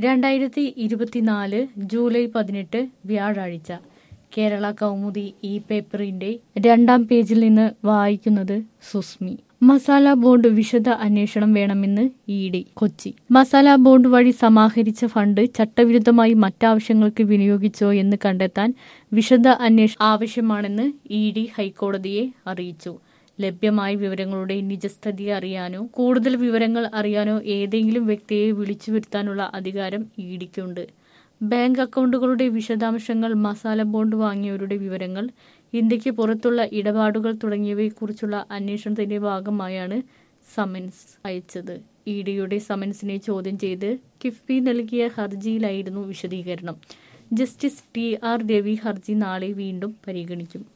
രണ്ടായിരത്തി ഇരുപത്തിനാല് ജൂലൈ പതിനെട്ട് വ്യാഴാഴ്ച കേരള കൗമുദി ഈ പേപ്പറിന്റെ രണ്ടാം പേജിൽ നിന്ന് വായിക്കുന്നത് സുസ്മി മസാല ബോണ്ട് വിശദ അന്വേഷണം വേണമെന്ന് E D Kochi masala bond വഴി സമാഹരിച്ച ഫണ്ട് ചട്ടവിരുദ്ധമായി മറ്റാവശ്യങ്ങൾക്ക് വിനിയോഗിച്ചോ എന്ന് കണ്ടെത്താൻ വിശദ അന്വേഷണം ആവശ്യമാണെന്ന് ഇ ഡി ഹൈക്കോടതിയെ അറിയിച്ചു ലഭ്യമായ വിവരങ്ങളുടെ നിജസ്ഥിതി അറിയാനോ കൂടുതൽ വിവരങ്ങൾ അറിയാനോ ഏതെങ്കിലും വ്യക്തിയെ വിളിച്ചു വരുത്താനുള്ള അധികാരം ഇഡിക്കുണ്ട് ബാങ്ക് അക്കൗണ്ടുകളുടെ വിശദാംശങ്ങൾ മസാല ബോണ്ട് വാങ്ങിയവരുടെ വിവരങ്ങൾ ഇന്ത്യക്ക് പുറത്തുള്ള ഇടപാടുകൾ തുടങ്ങിയവയെക്കുറിച്ചുള്ള അന്വേഷണത്തിന്റെ ഭാഗമായാണ് സമൻസ് അയച്ചത് ഇ ഡിയുടെ സമൻസിനെ ചോദ്യം ചെയ്ത് കിഫ്ബി നൽകിയ ഹർജിയിലായിരുന്നു വിശദീകരണം ജസ്റ്റിസ് ടി ആർ രവി ഹർജി നാളെ വീണ്ടും പരിഗണിക്കും